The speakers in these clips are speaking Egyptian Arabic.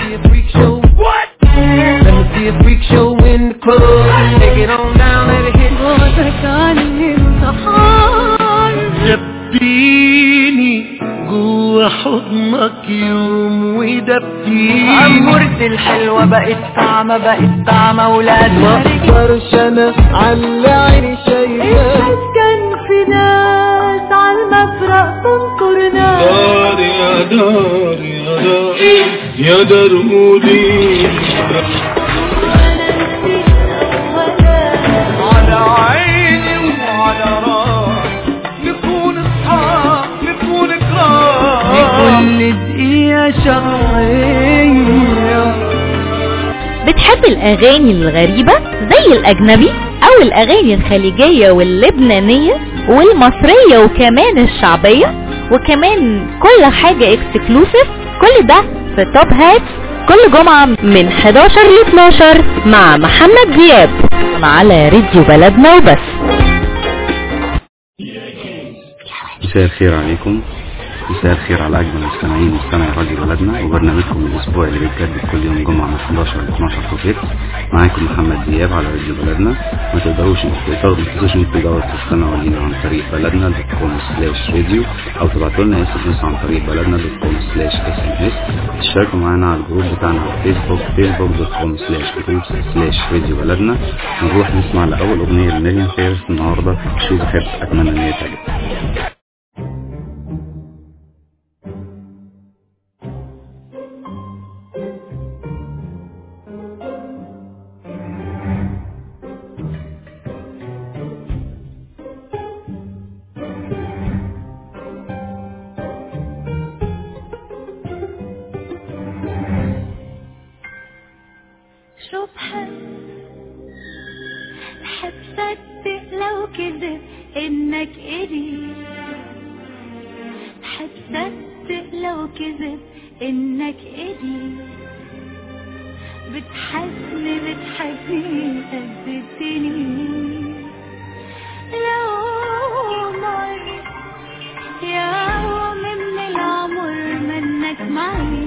see a freak show. What? Let me see a freak show in the club. Take it on down, let it hit. صوتك عني انتحار دبيني جوا حضنك يوم ودبيني عمرت الحلوة بقت طعمة بقت طعمة ولاد مقدرش انا على عيني شايفاك كان في ناس عالمفرق تنكر ناس دار يا دار يا دار يا دار مودي على عيني وعلى راسي نكون اصحاب نكون كرام كل دقيقة شهرية بتحب الأغاني الغريبة زي الأجنبي أو الأغاني الخليجية واللبنانية والمصرية وكمان الشعبية وكمان كل حاجة اكسكلوسيف كل ده في توب هات كل جمعة من 11 ل 12 مع محمد دياب على راديو بلدنا وبس مساء الخير عليكم مساء الخير على اجمل المستمعين مستمعي راديو بلدنا وبرنامجكم الاسبوع اللي بيتجدد كل يوم جمعه من 11 ل 12 توفيق معاكم محمد دياب على راديو بلدنا ما تقدروش تقدروا ما تنسوش انكم تقدروا تستمعوا لينا عن طريق بلدنا دوت كوم سلاش راديو او تبعتوا لنا اس ام اس عن طريق بلدنا دوت كوم سلاش اس ام اس تشتركوا معانا على الجروب بتاعنا على فيسبوك فيسبوك دوت كوم سلاش جروب سلاش راديو بلدنا نروح نسمع لاول اغنيه لميريان فيرس النهارده شوز خير اتمنى ان هي تعجبكم شو بحب بحب صدق لو كذب انك قريب بحب صدق لو كذب انك قريب بتحسني بتحبني قد الدنيا لو مر يوم من العمر منك معي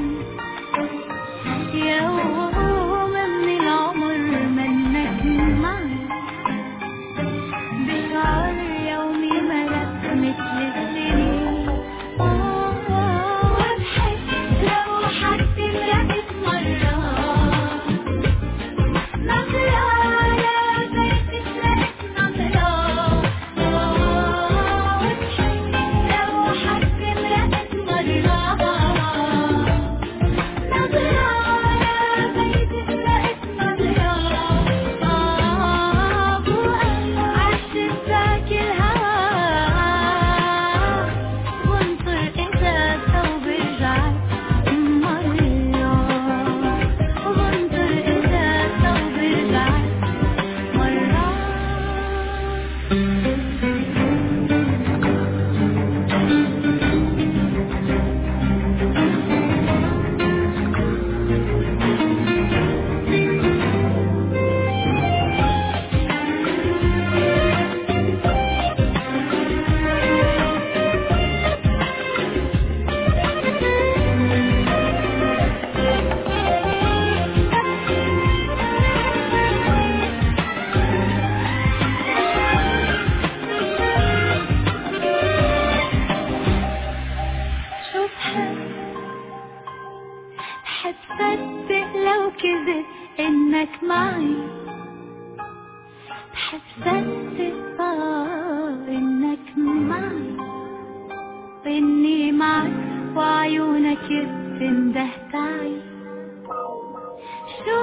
يوم من العمر منك معي بشعر يومي ملك مثل السنين وبحس لو حد مرقت مرة نظرة يا بيت اشتقت نظرة وبحس لو حد مرقت مرة شو بحب بحب صدق لو كذب انك معي بحب صدق آه انك معي واني معك وعيونك بتنده تعي شو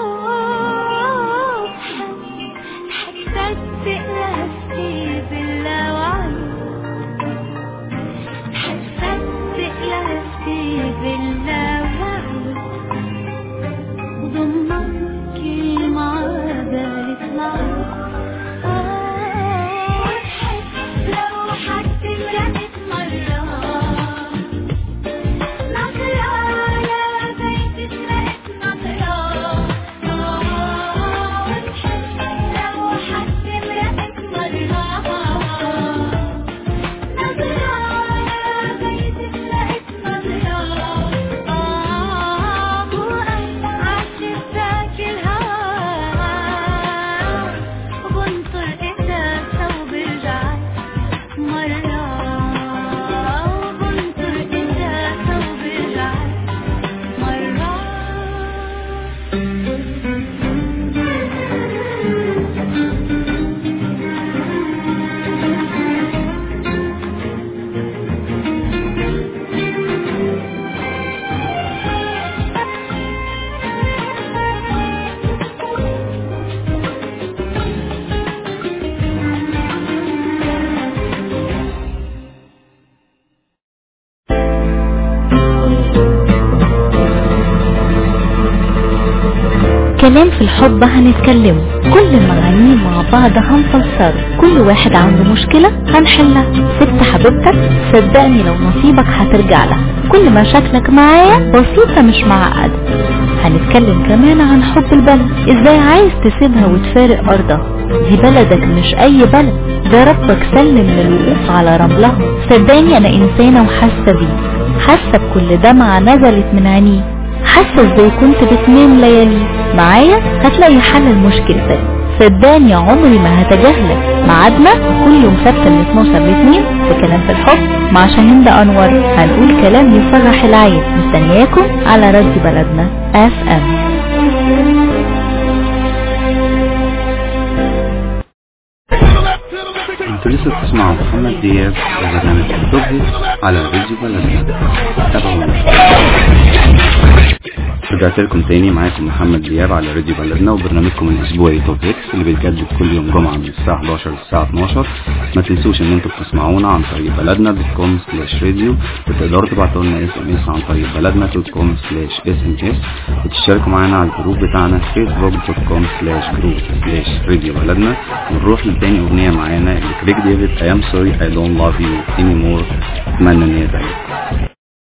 بحب بحب صدق لهفتي باللاوعي حسيت لهفتي باللاوعي ضمنك كلمة قالت معي وتحس لو حد مرقت مرة نظرة يا بيت كلام في الحب هنتكلمه كل المغاني مع بعض هنفسره كل واحد عنده مشكلة هنحلها سبت حبيبتك صدقني لو نصيبك هترجع لها كل مشاكلك معايا بسيطة مش معقدة هنتكلم كمان عن حب البلد ازاي عايز تسيبها وتفارق ارضها دي بلدك مش اي بلد ده ربك سلم للوقوف على رملها صدقني انا انسانة وحاسة بيه حاسة بكل دمعة نزلت من عينيه حاسة ازاي كنت بتنام ليالي معايا هتلاقي حل لمشكلتك صدقني عمري ما هتجاهلك ميعادنا كل يوم سبت من 12 ل 2 في كلام في الحب مع شاهين ده انور هنقول كلام يفرح العين مستنياكم على راديو بلدنا اف ام انتوا لسه بتسمعوا محمد دياب وبرنامج الطبي على راديو بلدنا تابعونا رجعت لكم تاني معاكم محمد دياب على راديو بلدنا وبرنامجكم الاسبوعي توب هيتس اللي بيتجدد كل يوم جمعه من الساعه 11 للساعه 12 ما تنسوش ان انتوا بتسمعونا عن طريق بلدنا دوت كوم سلاش راديو وتقدروا تبعتوا لنا اس ام اس عن طريق بلدنا دوت كوم سلاش اس ام اس وتشتركوا معانا على الجروب بتاعنا فيسبوك دوت كوم سلاش جروب سلاش راديو بلدنا ونروح لتاني اغنيه معانا لكريك ديفيد I am sorry I don't love you anymore اتمنى ان هي تعجبكم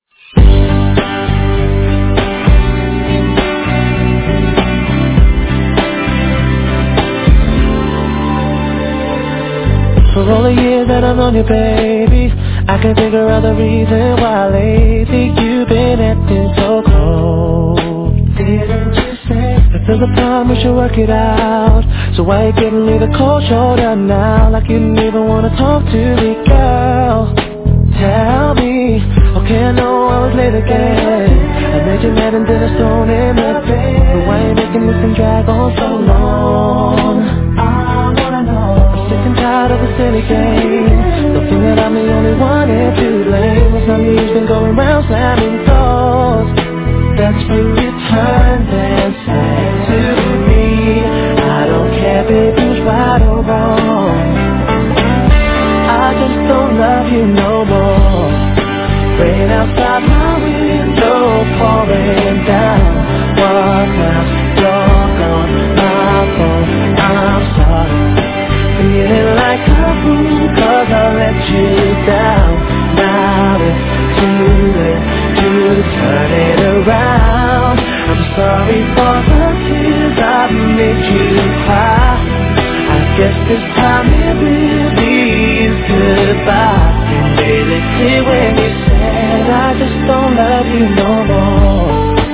For all the years that I've known you, baby, I can figure out the reason why lately you've been acting so cold. Didn't you say if there's a problem we should work it out? So why you giving me the cold shoulder now, like you didn't even wanna talk to me, girl? Tell me, okay, I know I was late again. I made you mad and did a stone in my bed. But why you making this thing drag on so long? I wanna know. I'm sick and tired of the silly game. Don't think that I'm the only one here to blame. It's not me who's been going round slamming doors. That's when you turned and said to me, I don't care, baby, who's right or wrong. I just don't love you no more. Rain outside my window pouring down. What now? You're gone, my fault. I'm sorry. Feeling like a fool 'cause I let you down. Now it's too late to turn it around. I'm sorry for the tears I've made you cry. I guess this time it really is goodbye. You made it clear when you said I just don't love you no more.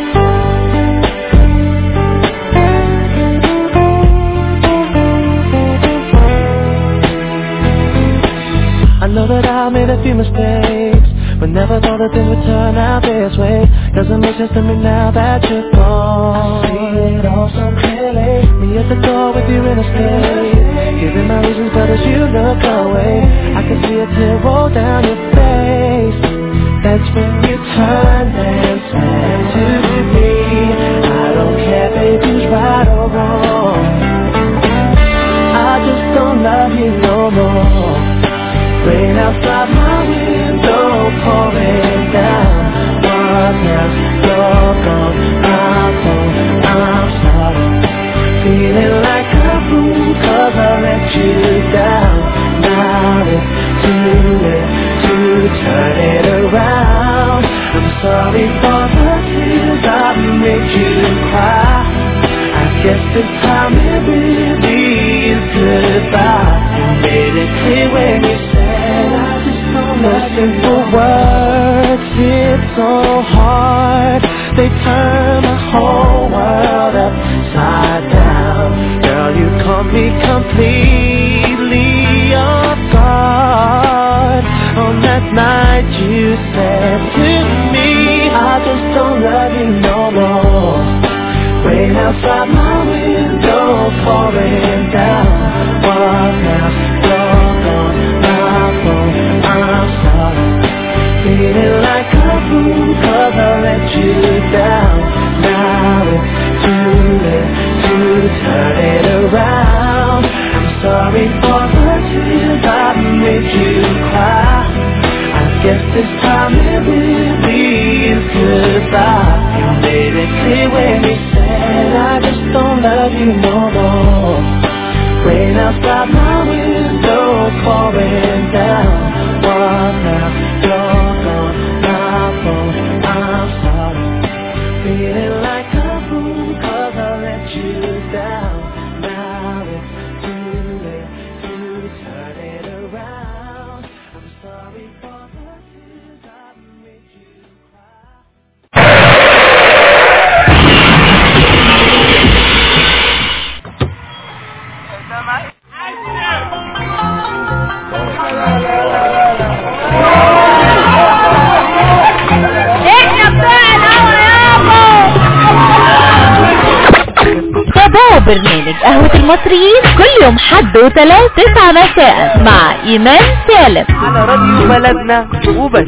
I know that I made a few mistakes But never thought that this would turn out this way Doesn't make sense to me now that you're gone I see it all so clearly Me at the door with you in a state Giving my reasons but as you look away I can see a tear roll down your face That's when you turn and said to me I don't care baby who's right or wrong I just don't love you no more Rain outside my window pouring down. What now? You're gone. I'm gone. I'm sorry. Feeling like a fool 'cause I let you down. Now it's too late to turn it around. I'm sorry for the tears I made you cry. I guess this time it really is goodbye. You made it clear when you said I just don't know simple words hit so hard. They turn the whole world upside down. Girl, you caught me completely off guard. On that night you said to me, I just don't love you no more. Rain outside my window pouring down. What now? You're gone, my fault. I'm sorry. Feeling like a fool 'cause I let you down. Now it's too late to turn it around. I'm sorry for the tears I made you cry. I guess this time it really is goodbye. You made it clear when you said I just don't برنامج قهوة المصريين كل يوم حد وثلاث تسعة مساء مع إيمان سالم على راديو بلدنا وبس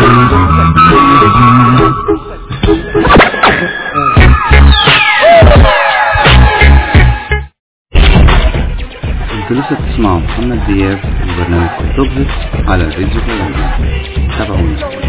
انتوا لسه بتسمعوا محمد دياب وبرنامج كتب على الراديو بلدنا تابعونا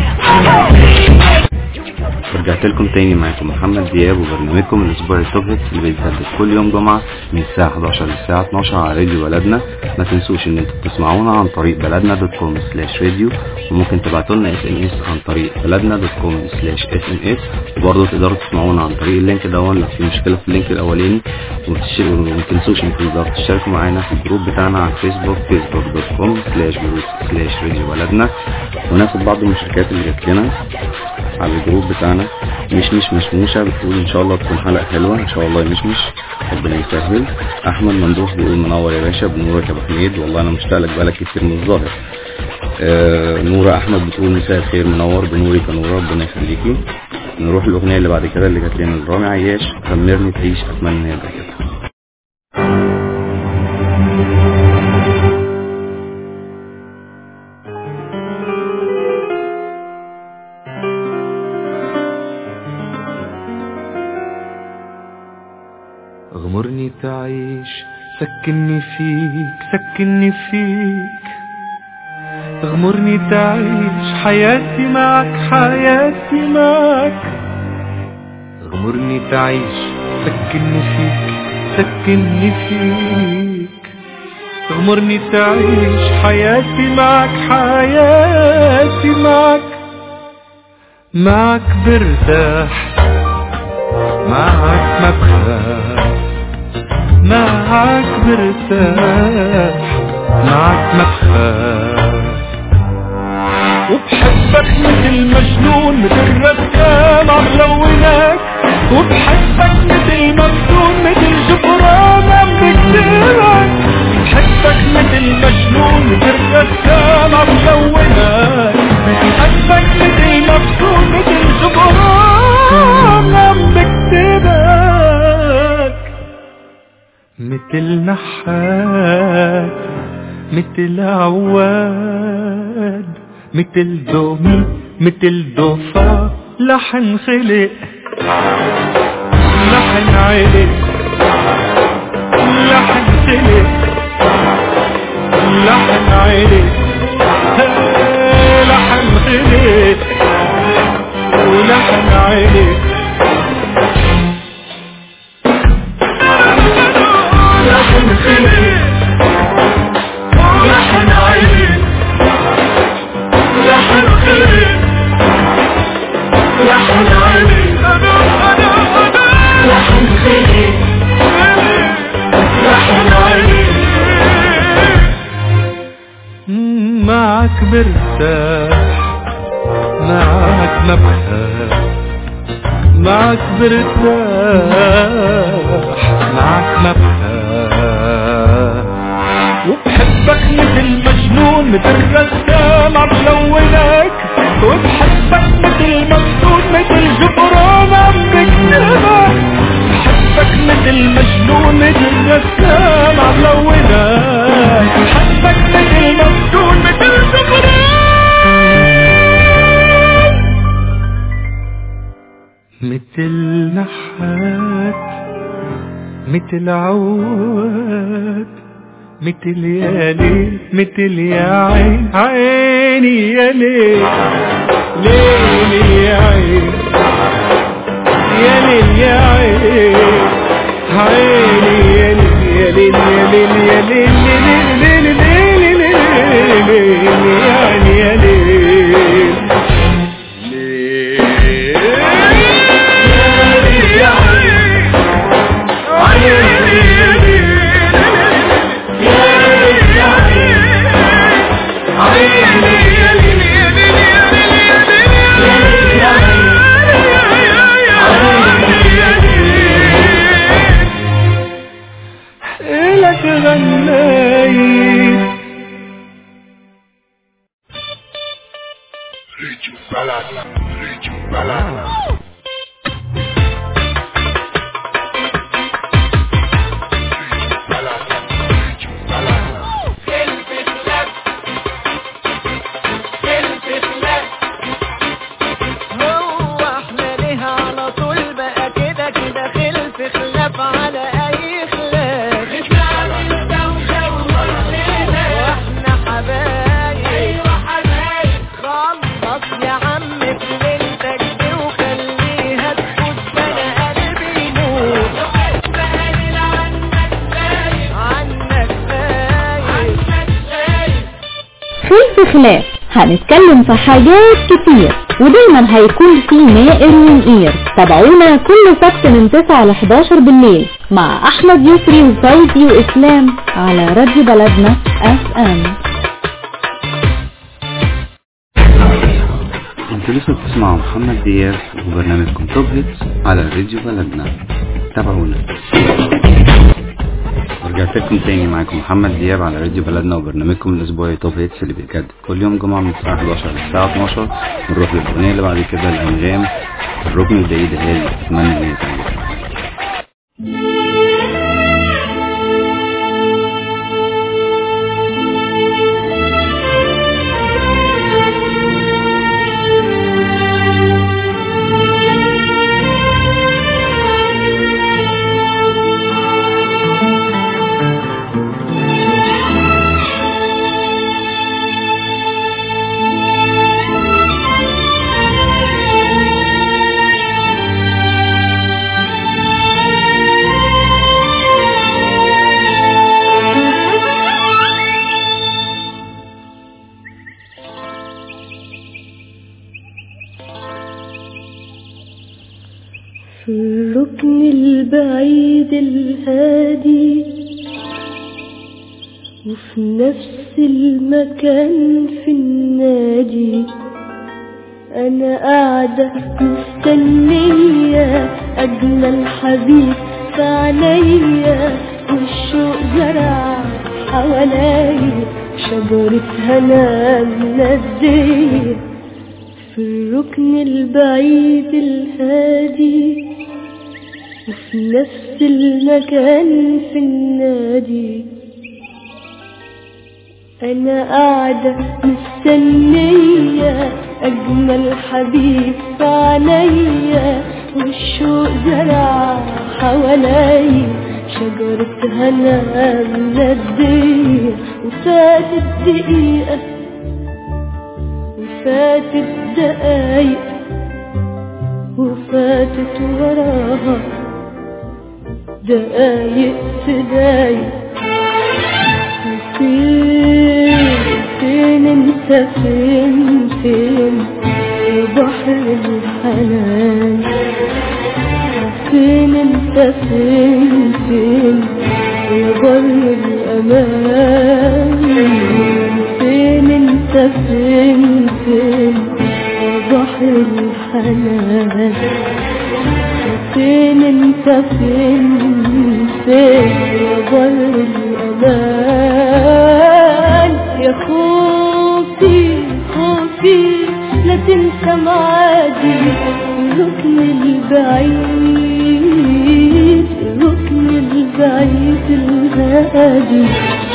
رجعت لكم تاني معاكم محمد دياب وبرنامجكم الاسبوع التوبك اللي بيتجدد كل يوم جمعة من الساعة 11 للساعة 12 على راديو بلدنا ما تنسوش ان انتوا تسمعونا عن طريق بلدنا دوت كوم سلاش راديو وممكن تبعتوا لنا اس ام اس عن طريق بلدنا دوت كوم سلاش اس ام اس وبرضه تقدروا تسمعونا عن طريق اللينك دون لو في مشكلة في اللينك الاولاني ومتش- وما تنسوش انكم تقدروا تشتركوا معانا في الجروب بتاعنا على الفيسبوك فيسبوك دوت كوم سلاش جروب سلاش راديو بلدنا وناخد بعض المشاركات اللي جات لنا على الجروب بتاعنا مش مش مشموشة بتقول ان شاء الله تكون حلقة حلوة ان شاء الله يا مش مش ربنا يسهل احمد ممدوح بيقول منور يا باشا بنورك يا ابو حميد والله انا مشتاق لك بقالك كتير من الظاهر آه نورة احمد بتقول مساء الخير منور بنورك يا نورة ربنا يخليكي نروح الاغنية اللي بعد كده اللي جات لنا لرامي عياش غمرني تعيش اتمنى ان هي تعجبك اغمرني تعيش سكنني فيك سكنني فيك اغمرني تعيش حياتي معك حياتي معك اغمرني تعيش سكنني فيك سكنني فيك اغمرني تعيش حياتي معك حياتي معك معك برتاح معك ما بخاف معك برتاح معك ما بخاف وبحبك مثل مجنون مثل رسام عم لونك وبحبك مثل مفتون مثل جبران عم بكتبك بحبك مثل مجنون مثل رسام عم لونك بحبك مثل مفتون مثل جبران عم بكتبك مثل نحات مثل عواد مثل دومي مثل دوفا لحن خلق لحن علق لحن خلق لحن علق لحن خلق ولحن علق لحن خلق لحن علق لحن خلق لحن علق لحن خلق لحن علق معك برتاح معك ما بخاف معك برتاح معك ما بخاف وبحبك مثل مجنون مثل رسام عم لونك وبحبك مثل مفتون مثل جبران عم بكتبك بحبك مثل مجنون مثل رسام عم لونك بحبك مثل مفتون مثل جبران مثل نحات مثل عواد مثل يا ليل مثل يا عين عيني يا ليل ليلي يا عين يا ليل يا عين عيني يا ليل يا ليل يا ليل يا ليل يا ليل ليل ليل ليل يعني يا ليل لك غنيت خلف خلاف هنتكلم في حاجات كتير ودايما هيكون في نائر ونقير تابعونا كل سبت من 9 ل 11 بالليل مع احمد يسري وفوزي واسلام على راديو بلدنا اف ام انتوا لسه بتسمعوا محمد دياب وبرنامجكم توب هيتس على راديو بلدنا تابعونا ورجعت لكم تاني معاكم محمد دياب على راديو بلدنا وبرنامجكم الاسبوعي توب هيتس اللي بيتجدد كل يوم جمعة من الساعة 11 للساعة 12 بنروح للأغنية اللي بعد كده الأنغام الركن البعيد الهادي أتمنى إن هي تعجبكم في الركن البعيد الهادي وفي نفس المكان في النادي أنا قاعدة مستنية أجمل حبيب في عينيا والشوق زرع حواليا شجرة هنا مندية في الركن البعيد الهادي وفي نفس المكان في النادي أنا قاعدة مستنية أجمل حبيب في عينيا والشوق زرع حواليا شجرة هنا مندية وفاتت دقيقة وفاتت دقايق وفاتت وراها دقايق في دقايق وفين فين انت فين فين يا بحر الحنان فين انت فين فين يا بر الامان فين انت فين فين يا بحر الحنان فين انت فين فين يا بر الامان يا خوفي خوفي لا تنسى معادي الركن البعيد الركن البعيد الهادي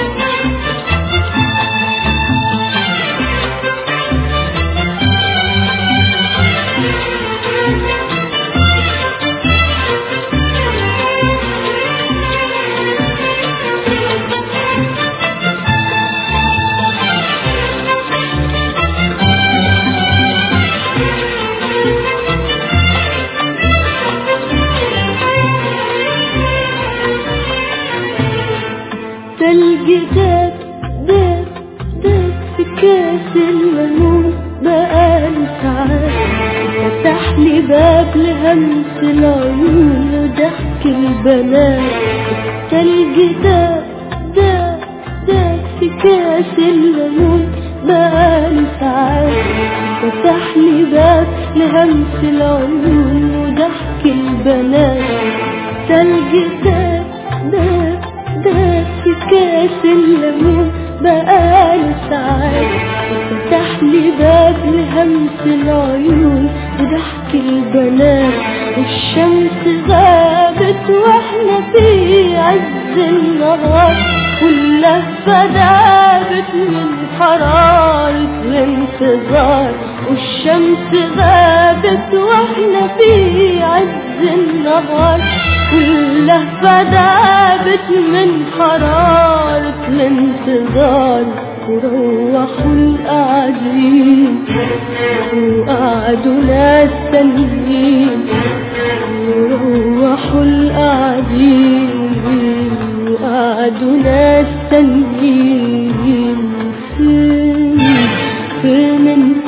تلج داب داب داب في كاس الليمون بقاله ساعات فتح لي باب لهمس العيون وضحك البنات تلج داب داب داب في كاس الليمون بقاله ساعات فتح لي باب لهمس العيون وضحك البنات تلج داب داب داب في كاس الليمون بقاله ساعات فتح لي باب لهمس العيون وضحك البنات والشمس غابت واحنا في عز النهار واللهفة دابت من حرارة الانتظار والشمس غابت واحنا في عز النهار واللهفة دابت من حرارة الانتظار وروحوا القاعدين وقعدوا ناس تانيين وروحوا القاعدين وقعدوا ناس تانيين فين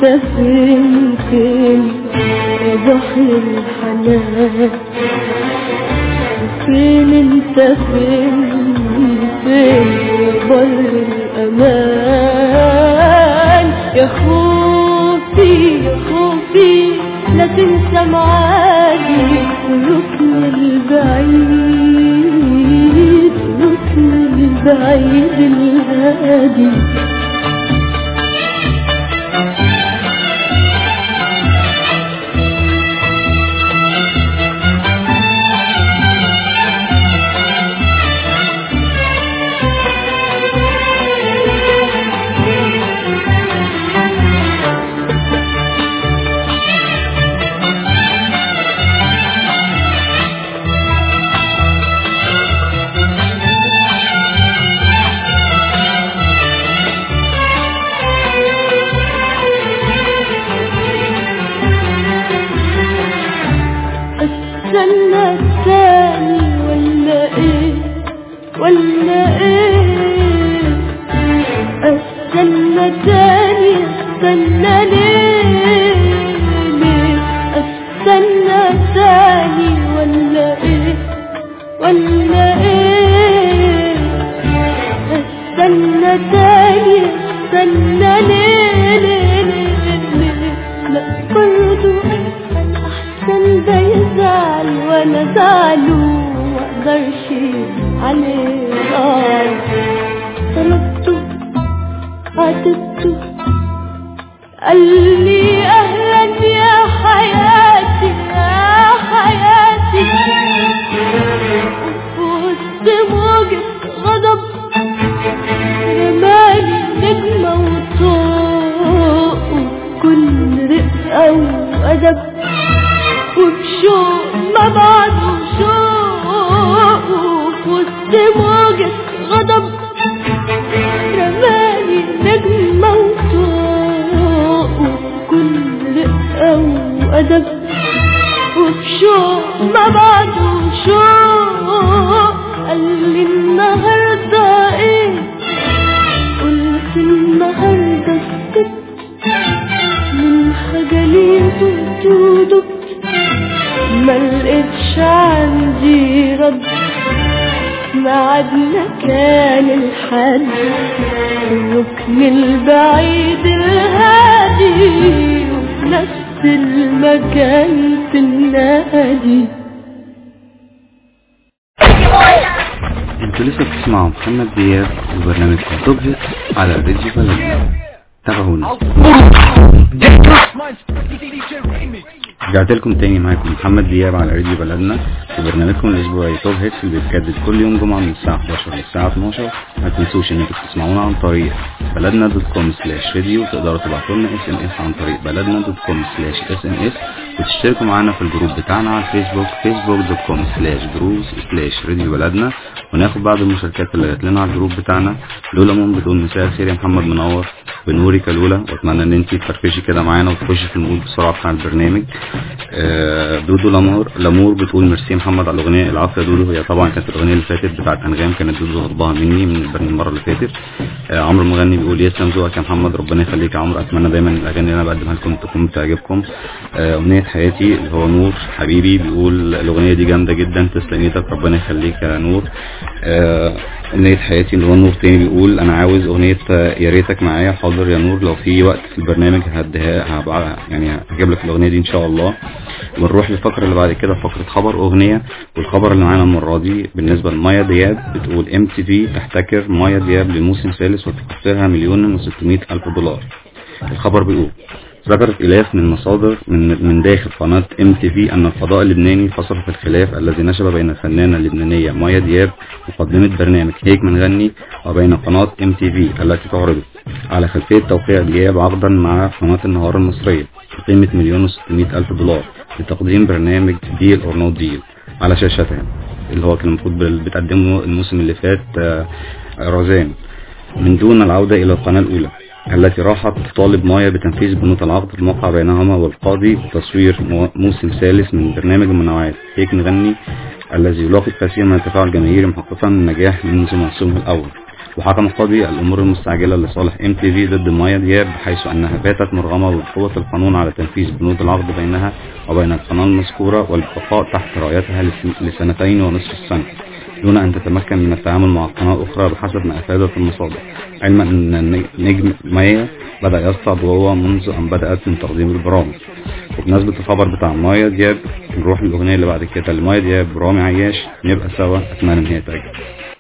انت فين فين يا بحر الحنان فين انت فين فين يا بر الامان يا خوفي يا خوفي لا تنسى معادي ركن البعيد ركن البعيد الهادي استنى الثاني ولا ايه ولا ايه استنى تاني استنى ليه ليه استنى تاني ولا ايه ولا ايه استنى تاني استنى ليه ليه ليه ليه لا برضو احسن ده يزعل وانا زعله مقدرش عليه آه. طلبته عاتبته قال لي اهلا يا حياتي يا حياتي في وسط موجة غضب رمالي نجمة وطوق وكل رقة وأدب وبشوق ما بعده شوق وفي وسط موجة غضب رمالي نجمة وطوق وكل رقة وأدب وبشوق ما بعده شوق قال لي النهارده ايه قلت النهارده سكت من خجلي دبت ودبت ما لقيتش عندي رد ميعادنا كان الحد الركن البعيد الهادي وفي نفس المكان في النادي انتوا لسه بتسمعوا محمد دياب وبرنامجكم توب هيت على راديو بلدنا تابعونا رجعت لكم تاني معاكم محمد دياب على راديو بلدنا في برنامجكم الاسبوعي توب هيتس اللي بيتجدد كل يوم جمعه من الساعه 11 للساعه 12 ما تنسوش انكم تسمعونا عن طريق بلدنا دوت كوم سلاش راديو تقدروا تبعتوا لنا اس ام اس عن طريق بلدنا دوت كوم سلاش اس ام اس وتشتركوا معانا في الجروب بتاعنا على الفيسبوك فيسبوك دوت كوم سلاش جروز سلاش راديو بلدنا وناخد بعض المشاركات اللي جات لنا على الجروب بتاعنا لولا مون بتقول مساء الخير يا محمد منور بنورك يا لولا واتمنى ان انت تفرفشي كده معانا وتخشي في المود بسرعه بتاع البرنامج آه، دودو لامور لامور بتقول ميرسي محمد على الاغنيه العفو يا دودو هي طبعا كانت الاغنيه اللي فاتت بتاعت انغام كانت دودو غضبها مني من البرنامج المره اللي فاتت آه، عمرو المغني بيقول يسلم ذوقك يا محمد ربنا يخليك يا عمرو اتمنى دايما الاغاني اللي انا بقدمها لكم تكون بتعجبكم آه، امنيه حياتي اللي هو نور حبيبي بيقول الاغنيه دي جامده جدا تسلم ايدك ربنا يخليك يا نور آه، امنيه حياتي اللي هو نور تاني بيقول انا عاوز اغنيه آه، يا ريتك معايا حاضر يا نور لو في وقت في البرنامج هديها هبقى يعني هجيب لك الاغنيه دي ان شاء الله ونروح للفقره اللي بعد كده فقره خبر اغنيه والخبر اللي معانا المره دي بالنسبه لمايا دياب بتقول ام تي في تحتكر مايا دياب لموسم ثالث وتخسرها مليون و600 الف دولار الخبر بيقول ذكرت إلاف من مصادر من من داخل قناة ام تي في أن القضاء اللبناني فصل في الخلاف الذي نشب بين الفنانة اللبنانية مايا دياب مقدمة برنامج هيك منغني وبين قناة ام تي في التي تعرض على خلفية توقيع دياب عقدا مع قناة النهار المصرية بقيمة مليون وستمائة ألف دولار لتقديم برنامج ديل أور نو ديل على شاشتها اللي هو كان المفروض بتقدمه الموسم اللي فات آه، روزان من دون العودة إلى القناة الأولى التي راحت تطالب مايا بتنفيذ بنود العقد الموقع بينهما والقاضي بتصوير مو- موسم ثالث من برنامج المنوعات هيك نغني الذي يلاقي الكثير من التفاعل الجماهيري محققا النجاح منذ موسمه الأول وحكم القاضي الأمور المستعجلة لصالح ام تي في ضد مايا دياب بحيث أنها باتت مرغمة بقوة القانون على تنفيذ بنود العقد بينها وبين القناة المذكورة والبقاء تحت رايتها لس- لسنتين ونصف السنة دون أن تتمكن من التعامل مع القناة الأخرى بحسب ما أفادت المصادر علما أن النجم مايا بدأ يسطع بقوة منذ أن بدأت من تقديم البرامج وبمناسبة الخبر بتاع مايا دياب نروح للأغنية اللي بعد كده لمايا دياب رامي عياش نبقى سوا أتمنى إن هي تعجبك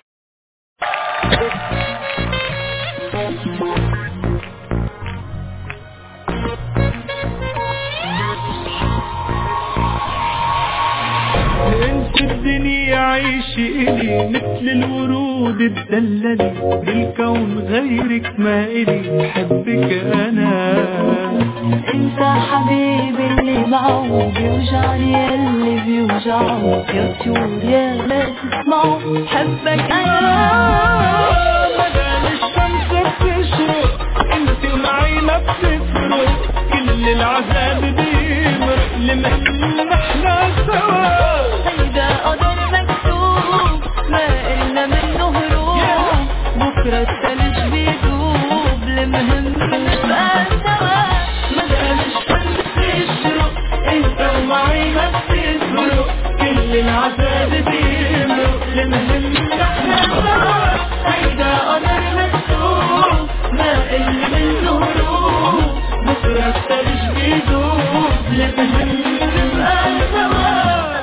انت الدنيا عيش إلي مثل الورود الدللي بالكون غيرك ما إلي بحبك أنا انت حبيبي اللي معه بيوجعني اللي بيوجعه يا طيور يا ما تسمعوا بحبك انا مدام الشمس بتشرق انت ومعي ما بتفرق كل العذاب بيمرق لمن احنا سوا هيدا قدر مكتوب ما إلنا منه هروب بكرة الثلج بيدوب المهم نبقى سوا مدام الشمس بتشرق انت ومعي ما بتفرق كل العذاب بيمرق لمن احنا سوا هيدا قدر مكتوب ما إلنا منه هروب بكرة الثلج بيدوب لمن نبقى سوا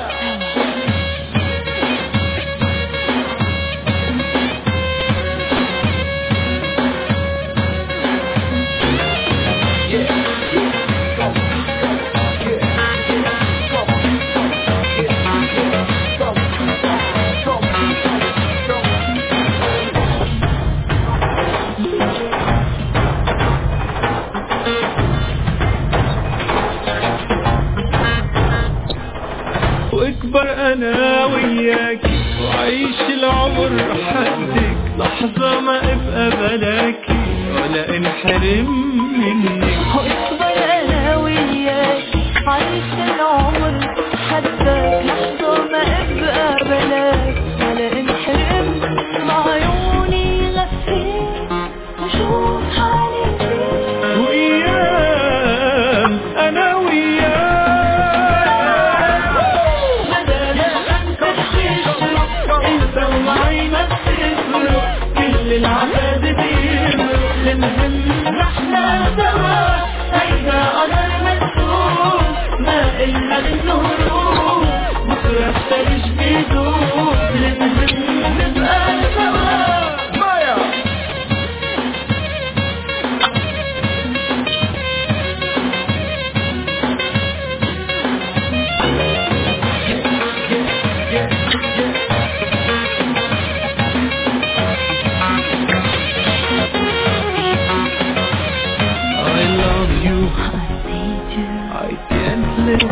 واكبر انا وياكي وعيش العمر حدك لحظة ما ابقى بلاكي ولا انحرم منك واكبر انا وياك عايش العمر حدك لحظة ما ابقى بلاك ولا انحرم مع عيوني غفيت وشوف حالي فين وايام انا وياك مدام الشمس بتشرق انت ومعي ما بتفرق كل العذاب بيمرق المهم احنا سوا هيدا قدر مكتوب ما إلنا منه هروب بكرة الثلج بيدوب المهم نبقى سوا I love you I can't live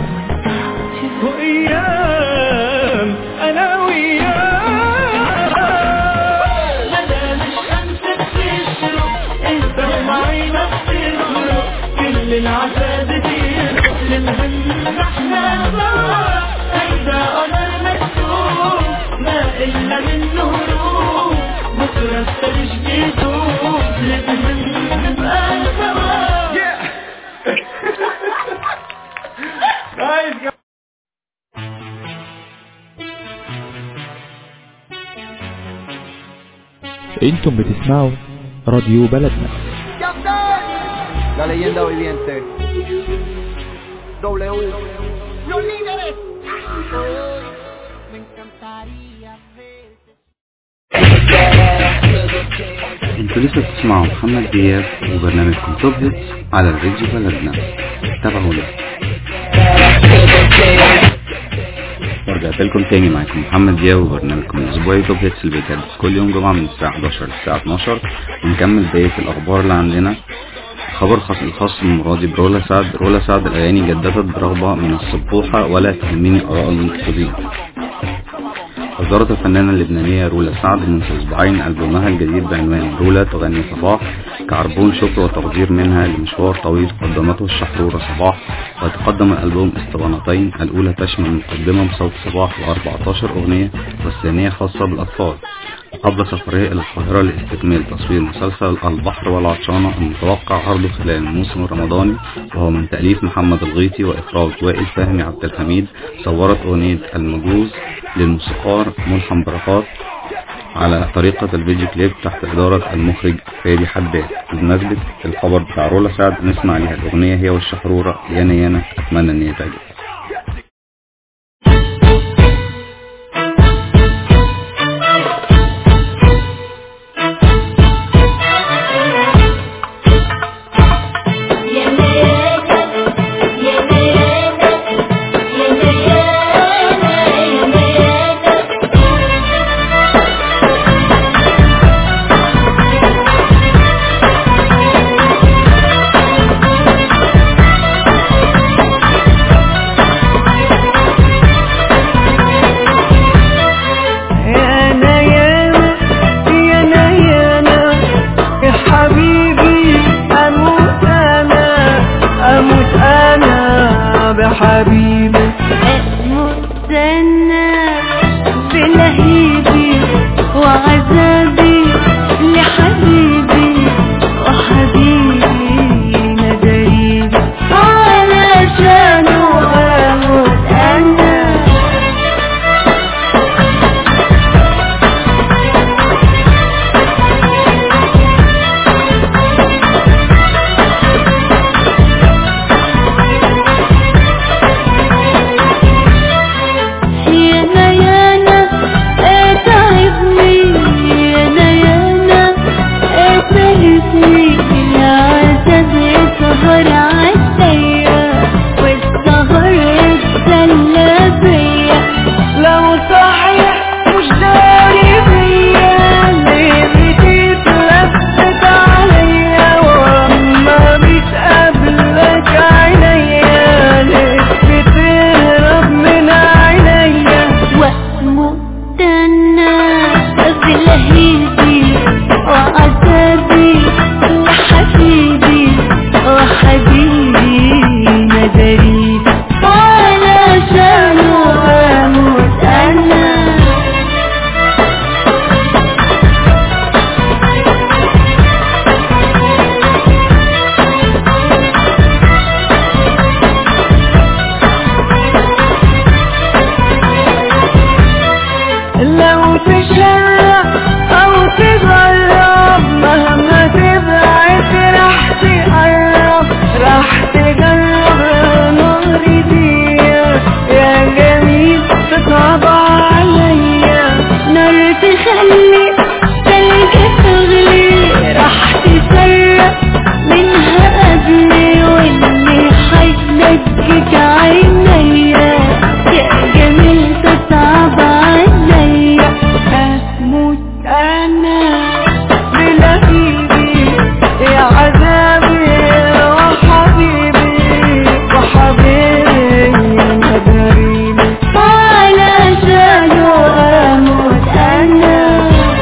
وأيام أنا وياك مدام الشمس بتشرق انت معي ما بتفرق كل العذاب بيرق المهم احنا سوا هيدا قدر مكتوب ما إلا منه هروب بكرة الثلج بيدوب المهم نبقى سوا Guys, انتم بتسمعوا راديو بلدنا La leyenda viviente. W. انتوا لسه بتسمعوا محمد دياب وبرنامجكم توب هيتس على الراديو بلدنا تابعونا ورجعت لكم تاني معاكم محمد دياب وبرنامجكم الاسبوعي توب هيتس اللي بيتجدد كل يوم جمعة من الساعة 11 للساعة 12 ونكمل بقية الأخبار اللي عندنا خبر خاص الخاص بمرادي برولا سعد رولا سعد الأغاني جددت برغبة من السبوحة ولا تهمني آراء المنتقدين أصدرت الفنانة اللبنانية رولا سعد منذ أسبوعين ألبومها الجديد بعنوان رولا تغني صباح كعربون شكر وتقدير منها لمشوار طويل قدمته الشحرورة صباح ويتقدم الألبوم اسطوانتين الأولى تشمل مقدمة بصوت صباح و14 أغنية والثانية خاصة بالأطفال وقبل سفرية إلى القاهرة لاستكمال تصوير مسلسل البحر والعطشانة المتوقع عرضه خلال الموسم الرمضاني وهو من تأليف محمد الغيطي وإخراج وائل فهمي عبد الحميد صورت أغنية المجوز للموسيقار ملحم بركات على طريقة الفيديو كليب تحت إدارة المخرج فادي حداد بمناسبة الخبر بتاع رولا سعد نسمع ليها الأغنية هي والشحرورة يانا يانا أتمنى إن هي تعجبك يانا يانا يانا يانا يا حبيبي أموت أنا أموت أنا بحبيبي أموت أنا بلهيبي وعذابي لحبيبي وحبيبي ندريبي علشانه أموت أنا يانا يانا اتعبني يانا يانا اتعبني العذاب يسهر عليا والسهر يتسلى بيا لو صحيح مش داري بيا ليه بتتلفت عليا واما بتقابلك عينيا ليه بتهرب من عينيا وأموت أنا بلهيبي وعذابي لحبيبي وحبيبي ندريبي علشانه أموت أنا لو تشرب او تجرب مهما تبعد راح تقرب راح تجرب نار دي يا جميل تطبع عليا نار تخلي تلج تغلي راح تسرق منها قبلي واللي حينجك عينيا يا جميل تصعب عليا اموت انا بلهيبي يا عذابي وحبيبي وحبيبي مدريني علشانه اموت انا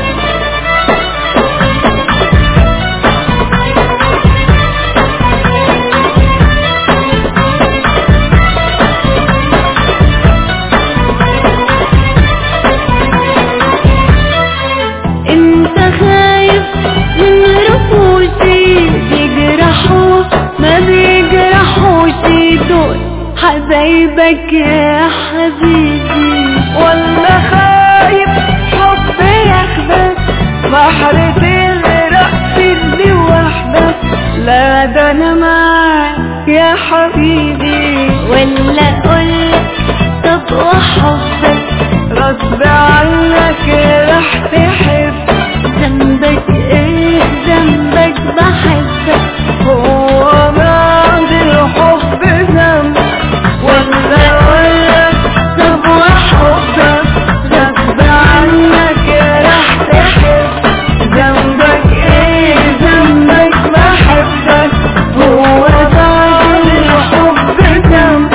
انت خايف من رفوشي بيجرحوا ما بيجرحوش دول حبايبك يا حبيبي ولا خايف حب ياخدك بحر تغرق في وحدك لا ده انا معاك يا حبيبي ولا اقولك طب وحبك غصب عنك راح تحب ذنبك ايه ذنبك بحبك هو بعد الحب ذنب ولا اقولك طب وحبك غصب عنك راح تحب ذنبك ايه ذنبك بحبك هو بعد الحب ذنب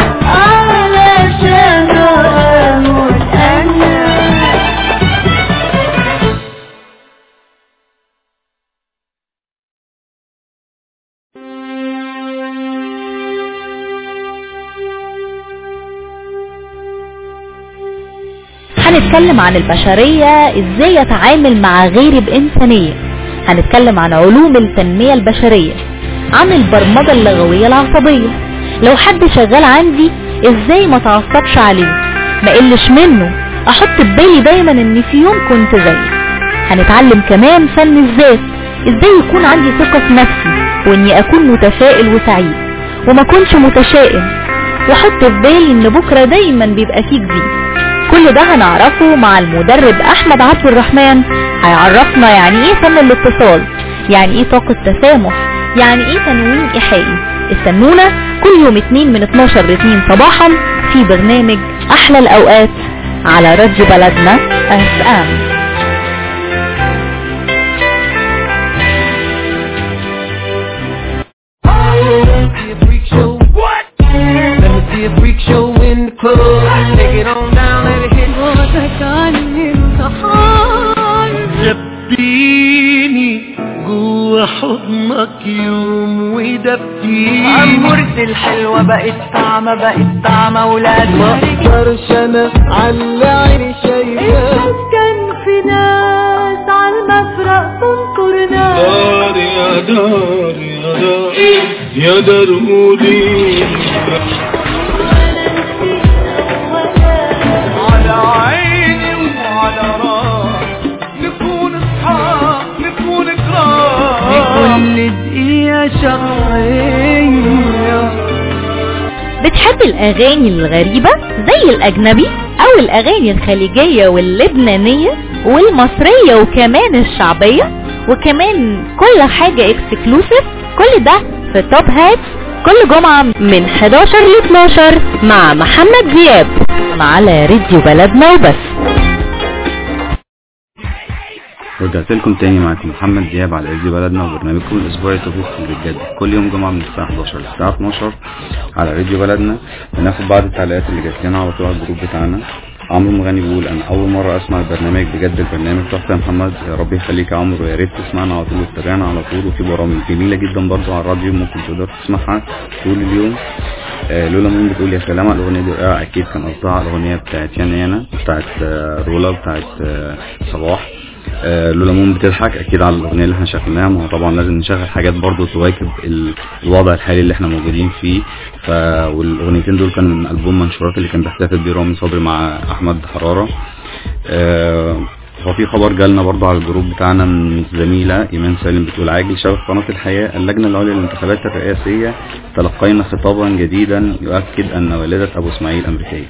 علشان اموت انا هنتكلم عن البشرية ازاي اتعامل مع غيري بانسانية هنتكلم عن علوم التنمية البشرية عن البرمجة اللغوية العصبية لو حد شغال عندي ازاي ما تعصبش عليه ما قلش منه احط في بالي دايما ان في يوم كنت زيه هنتعلم كمان فن الذات ازاي يكون عندي ثقة في نفسي واني اكون متفائل وسعيد وما اكونش متشائم واحط في بالي ان بكرة دايما بيبقى فيه جديد كل ده هنعرفه مع المدرب احمد عبد الرحمن هيعرفنا يعني ايه فن الاتصال يعني ايه طاقة تسامح يعني ايه تنويم ايحائي استنونا كل يوم اتنين من 12 ل 2 صباحا في برنامج احلى الاوقات على راديو بلدنا اف ام see a freak show. What? Let me see a freak show in the club. Take it on down, let it hit. بعدك عني انتحار دبيني جوا حضنك يوم ودفيني عمرت الحلوة بقت طعمة بقت طعمة ولاد ما اقدرش انا على عيني شايفاه كان في ناس على المفرق تنطر ناس دار يا دار يا دار يا دارودي على عيني وعلى راسي نكون اصحاب نكون كرام لكل دقيقة شخصية بتحب الاغاني الغريبة زي الاجنبي او الاغاني الخليجية واللبنانية والمصرية وكمان الشعبية وكمان كل حاجة اكسكلوسيف كل ده في توب هات كل جمعة من 11 ل 12 مع محمد دياب على راديو بلدنا وبس ورجعت لكم تاني معاكم محمد دياب على راديو بلدنا وبرنامجكم الاسبوعي توفيق اللي بجد كل يوم جمعه من الساعه 11 للساعه 12 على راديو بلدنا بناخد بعض التعليقات اللي جات لنا على طول على الجروب بتاعنا عمرو مغني بيقول انا اول مره اسمع البرنامج بجد البرنامج تحفه يا محمد يا رب يخليك يا عمرو ويا ريت تسمعنا على طول وتتابعنا على طول وفي برامج جميله جدا برضو على الراديو ممكن تقدر تسمعها طول اليوم آه لولا مين بتقول يا سلام على الاغنيه دي آه اكيد كان قصدها على الاغنيه بتاعت يانا يانا بتاعت آه رولا بتاعت آه صباح آه، لولا مون بتضحك اكيد على الاغنيه اللي احنا شغلناها ما هو طبعا لازم نشغل حاجات برضو تواكب ال- الوضع الحالي اللي احنا موجودين فيه ف والاغنيتين دول كانوا من البوم منشورات اللي كان بيحتفل بيه رامي صبري مع احمد حراره آه، هو في خبر جالنا برضو على الجروب بتاعنا من زميلة إيمان سالم بتقول عاجل شبكة قناة الحياة اللجنة العليا للانتخابات الرئاسية تلقينا خطابا جديدا يؤكد أن والدة أبو إسماعيل أمريكية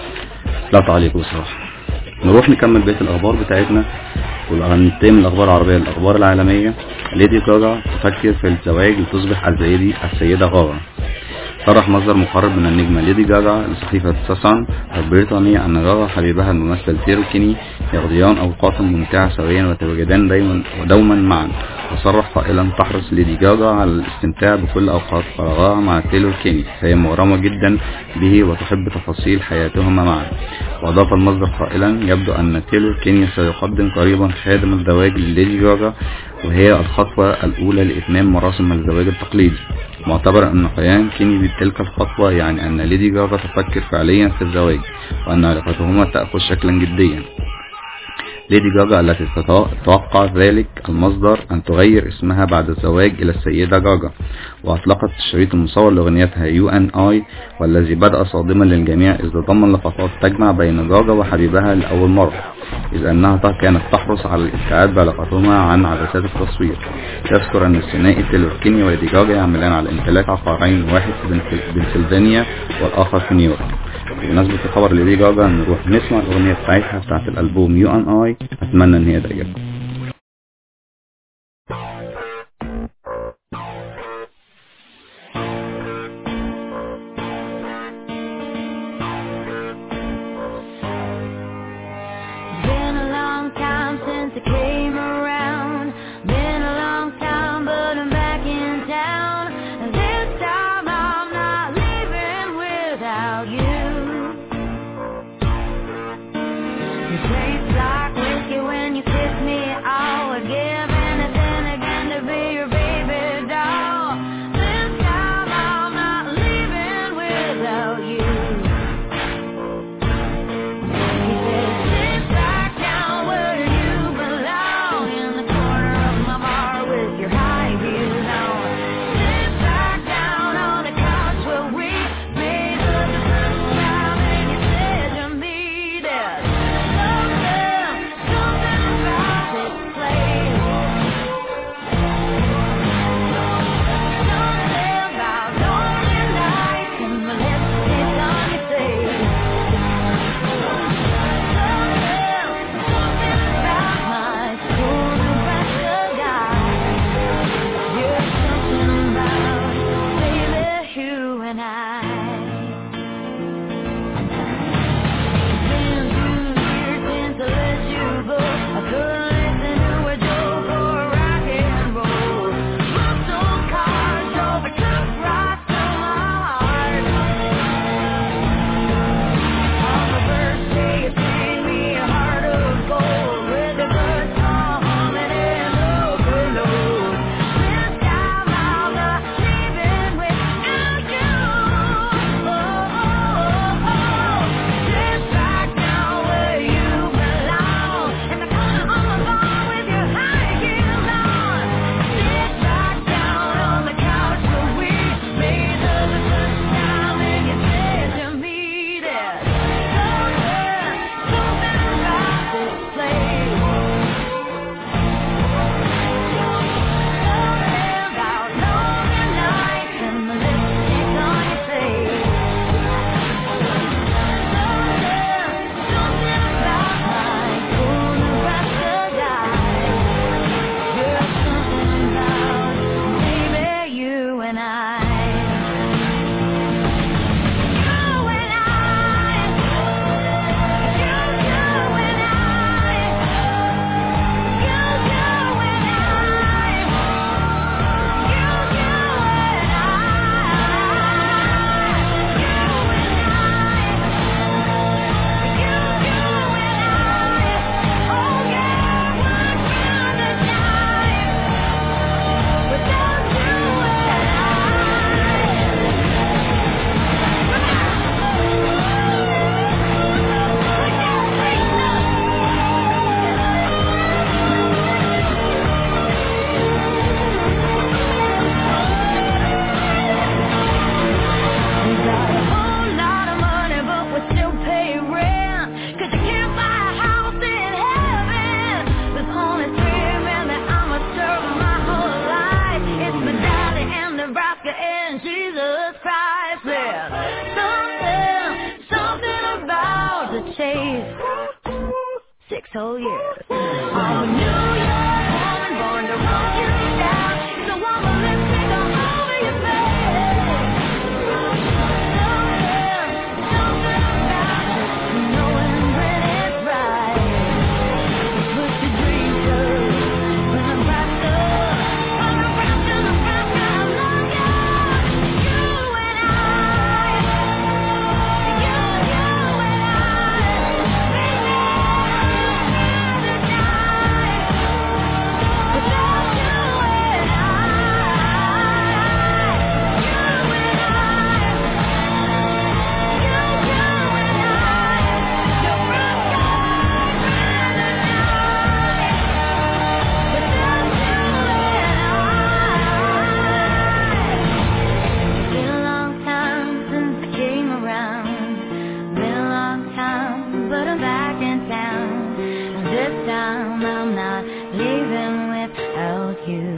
لا تعليق بصراحة نروح نكمل بيت الأخبار بتاعتنا وننتهي من الأخبار العربية للأخبار العالمية ليدي جاجا تفكر في الزواج لتصبح السيدة السيدة غاغا صرح مصدر مقرب من النجمة ليدي جاجا لصحيفة ساسان البريطانية أن غاغا حبيبها الممثل تيرو كيني يقضيان أوقاتا ممتعة سويا ويتواجدان دايما ودوما معا وصرح قائلا تحرص ليدي جاجا على الاستمتاع بكل أوقات فراغها مع تيلور كيني فهي مغرمة جدا به وتحب تفاصيل حياتهما معا وأضاف المصدر قائلا يبدو أن تيلور كيني سيقدم قريبا خادم الزواج لليدي جاجا وهي الخطوة الأولى لإتمام مراسم الزواج التقليدي معتبر أن قيام كيني بتلك الخطوة يعني أن ليدي جاجا تفكر فعليا في الزواج وأن علاقتهما تأخذ شكلا جديا ليدي جاجا التي تتوقع ذلك المصدر أن تغير اسمها بعد الزواج إلى السيدة جاجا وأطلقت الشريط المصور لأغنيتها يو ان اي والذي بدأ صادما للجميع إذ ضمن لقطات تجمع بين جاجا وحبيبها لأول مرة إذ أنها كانت تحرص على الابتعاد بعلاقتهما عن عدسات التصوير تذكر أن الثنائي تيلور كيني وليدي جاجا يعملان على امتلاك عقارين واحد في بنسل- بنسلفانيا والآخر في نيويورك بمناسبة خبر ليدي جاجا نروح نسمع الأغنية بتاعتها بتاعت الألبوم يو ان اي أتمنى إن هي تعجبكم Been a long time since I came around. Been a long time, but I'm back in town. And this time I'm not leaving without you. You taste like whiskey when you kiss me. I would give anything again to be your baby doll. This time I'm not leaving without you. He said, sit six whole years. I'm a New York woman born to roll you down. So I'm a lipstick all over your face. Something about it, knowing when it's right. It's what your dream does. When I'm wrapped up, when I'm wrapped in the fact that I love you. You and I, you, you and I, Been a long time since I came around. Been a long time, but I'm back in town. And this time I'm not leaving without you.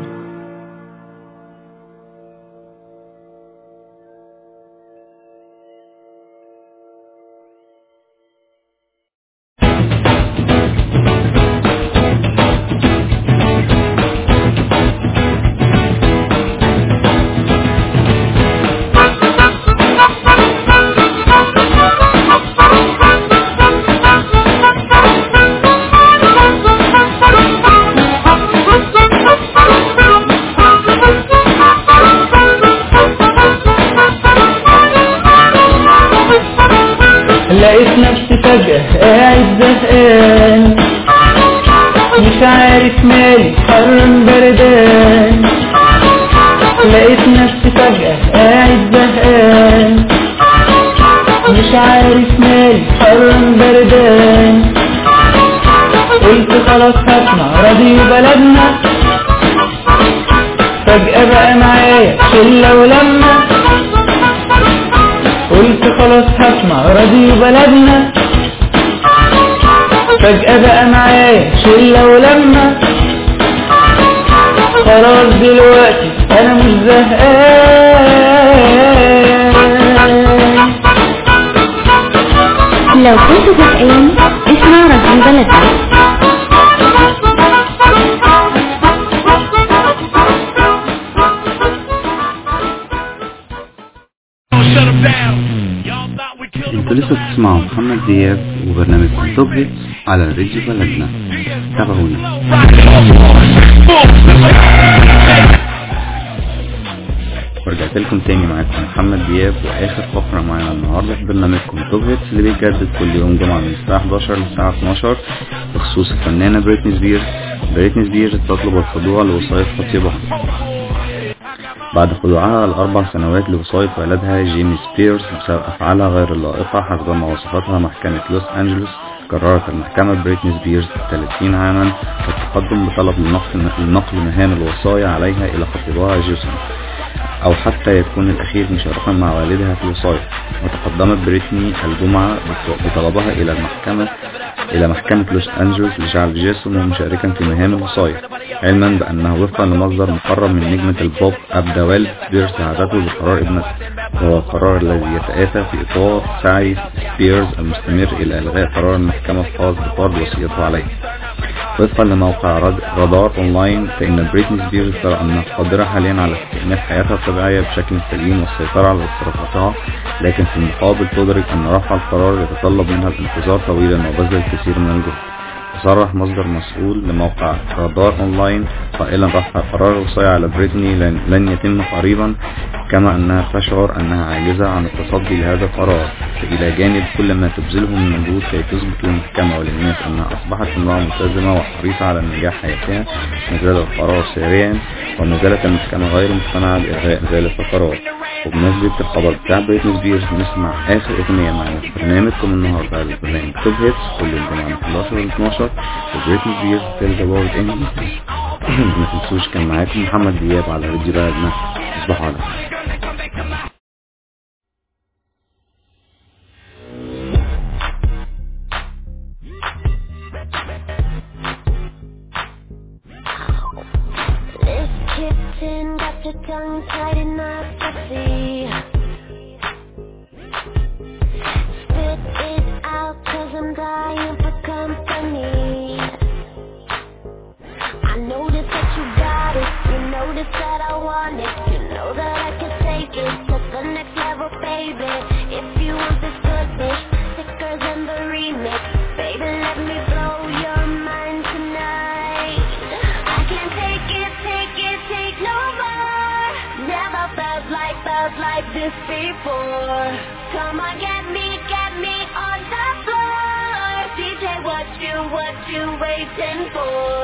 لقيت نفسي فجأة قاعد زهقان مش عارف مالي حر بردان لقيت نفسي فجأة قاعد زهقان مش عارف مالي حر بردان قلت خلاص هسمع راديو بلدنا فجأة بقى معايا شلة ولما قلت خلاص هسمع راديو بلدنا فجأة بقى معايا شلة ولما خلاص دلوقتي انا مش زهقان لو كنت زهقان اسمع راديو بلدنا انتوا لسه بتسمعوا محمد دياب وبرنامجكم توب هيتس على راديو بلدنا تابعونا ورجعت لكم تاني معاكم محمد دياب واخر فقرة معانا النهاردة في برنامجكم توب هيتس اللي بيتجدد كل يوم جمعة من الساعة 11 للساعة 12 بخصوص الفنانة بريتني سبيرز بريتني سبيرز تطلب الخضوع لوصاية خطيبها بعد خضوعها الأربع سنوات لوصاية ولدها جيمي سبيرز بسبب أفعالها غير اللائقة حسب ما وصفتها محكمة لوس أنجلوس قررت المحكمة بريتني سبيرز 30 عاما التقدم بطلب لنقل لنقل مهام الوصاية عليها إلى خطيبها جيسون أو حتى يكون الأخير مشاركا مع والدها في الوصاية وتقدمت بريتني الجمعة بطلبها إلى المحكمة إلى محكمة لوس أنجلوس لجعل جيسون مشاركا في مهام الوصاية علما بأنه وفقا لمصدر مقرب من نجمة البوب أبدا سبيرز ساعدته بقرار ابنته وهو القرار الذي يتآتى في إطار سعي سبيرز المستمر إلى إلغاء قرار المحكمة الخاص بفرض وصيته عليه وفقا لموقع راد- رادار اونلاين فان بريتني سبيرز ترى انها قادرة حاليا على استئناف حياتها الطبيعية بشكل سليم والسيطرة على تصرفاتها لكن في المقابل تدرك ان رفع القرار يتطلب منها الانتظار طويلا وبذل الكثير من الجهد وصرح مصدر مسؤول لموقع رادار اونلاين قائلا رفع قرار الوصاية على بريتني لن, لن يتم قريبا كما انها تشعر انها عاجزة عن التصدي لهذا القرار الى جانب كل ما تبذله من مجهود كي تثبت للمحكمة وللناس انها اصبحت امرأة ملتزمة وحريصة على نجاح حياتها نزل القرار سريعا ونزلت المحكمة غير مقتنعة بإلغاء ذلك القرار وبمناسبة الخبر بتاع بريتني سبيرز نسمع آخر أغنية معنا في برنامجكم النهاردة على البرنامج توب هيتس كل يوم جمعة من 11 ل 12 وبريتني سبيرز تيل ذا وورلد إن ما تنسوش كان معاكم محمد دياب على راديو بلدنا تصبحوا على خير This kitten got your tongue tied in my sexy. Spit it out cause I'm dying for company. this before. Come on, get me, get me on the floor. DJ, what you, what you waiting for?